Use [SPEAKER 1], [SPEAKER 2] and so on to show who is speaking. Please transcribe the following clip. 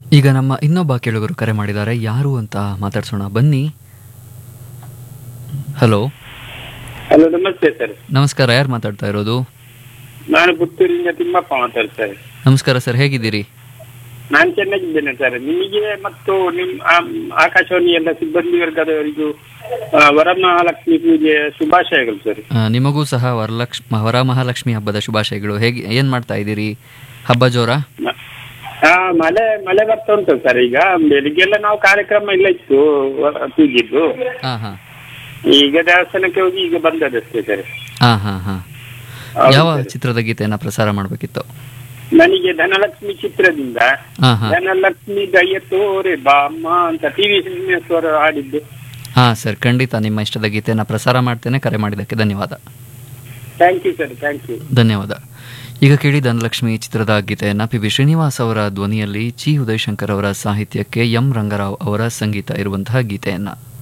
[SPEAKER 1] ಈಗ ನಮ್ಮ ಇನ್ನೊಬ್ಬ ಕೇಳುಗರು ಕರೆ ಮಾಡಿದ್ದಾರೆ ಯಾರು ಅಂತ ಮಾತಾಡ್ಸೋಣ ಬನ್ನಿ ಹಲೋ
[SPEAKER 2] ಹಲೋ ನಮಸ್ತೆ ಸರ್
[SPEAKER 1] ನಮಸ್ಕಾರ ಯಾರು ಮಾತಾಡ್ತಾ ಇರೋದು
[SPEAKER 2] ನಾನು ಪುತ್ತೂರಿಂದ ತಿಮ್ಮಪ್ಪ ಮಾತಾಡ್ತಾರೆ
[SPEAKER 1] ನಮಸ್ಕಾರ ಸರ್ ಹೇಗಿದ್ದೀರಿ
[SPEAKER 2] ನಾನು ಚೆನ್ನಾಗಿದ್ದೇನೆ ಸರ್ ನಿಮಗೆ ಮತ್ತು ನಿಮ್ ಆಮ್, ಆಕಾಶವಾಣಿ ಎಲ್ಲ ಸಿಬ್ಬಂದಿ ವರ್ಗದವರಿಗೂ ಆ, ವರಮಹಾಲಕ್ಷ್ಮಿ ಪೂಜೆ ಶುಭಾಶಯಗಳು ಸರ್
[SPEAKER 1] ಆ, ನಿಮಗೂ ಸಹ ವರಲಕ್ಷ ವರಮಹಾಲಕ್ಷ್ಮಿ ಹಬ್ಬದ ಶುಭಾಶಯಗಳು ಹೇಗೆ ಏನು ಮಾಡ್ತಾ ಇದ್ದೀರಿ ಹಬ್ಬ ಜೋರ
[SPEAKER 2] ಮ- ಆ ಮಳೆ ಮಳೆ ಬರ್ತಾ ಉಂಟು ಸರ್ ಈಗ ಬೆಳಿಗ್ಗೆಲ್ಲ ನಾವು ಕಾರ್ಯಕ್ರಮ ಎಲ್ಲ ಇತ್ತು ವ- ಪೂಜೆದ್ದು
[SPEAKER 1] ಹಾಂ ಹಾಂ
[SPEAKER 2] ಈಗ ದೇವಸ್ಥಾನಕ್ಕೆ ಹೋಗಿ ಈಗ ಬಂದದಷ್ಟೇ ಸರ್
[SPEAKER 1] ಹಾಂ ಹಾಂ ಹಾಂ
[SPEAKER 2] ಹೌದು
[SPEAKER 1] ಯಾವ
[SPEAKER 2] ಸರ್.
[SPEAKER 1] ಚಿತ್ರದ ಗೀತೆಯನ್ನು ಪ್ರಸಾರ ಮಾಡಬೇಕಿತ್ತು
[SPEAKER 2] ನನಗೆ ಧನಲಕ್ಷ್ಮಿ ಚಿತ್ರದಿಂದ
[SPEAKER 1] ಹಾಂ ಹಾಂ
[SPEAKER 2] ಧನಲಕ್ಷ್ಮಿ ದಯ ತೋರೆ ಬಾಮ್ಮ ಅಂತ ಟಿ ವಿ ಶ್ರೀನಿವಾಸವರು ಹಾಡಿದ್ದು
[SPEAKER 1] ಹಾಂ ಸರ್ ಖಂಡಿತ ನಿಮ್ಮ ಇಷ್ಟದ ಗೀತೆಯನ್ನು ಪ್ರಸಾರ ಮಾಡ್ತೇನೆ ಕರೆ ಮಾಡಿದ್ದಕ್ಕೆ ಧನ್ಯವಾದ
[SPEAKER 2] thank you sir thank you
[SPEAKER 1] ಧನ್ಯವಾದ ಈಗ ಕೇಳಿ ಧನಲಕ್ಷ್ಮಿ ಚಿತ್ರದ ಗೀತೆಯನ್ನು ಪಿ ಬಿ ಶ್ರೀನಿವಾಸ್ ಅವರ ಧ್ವನಿಯಲ್ಲಿ ಚಿ ಉದಯಶಂಕರ್ ಅವರ ಸಾಹಿತ್ಯಕ್ಕೆ ಎಂ ರಂಗರಾವ್ ಅವರ ಸಂಗೀತ ಇರುವಂತಹ ಗೀತೆಯನ್ನು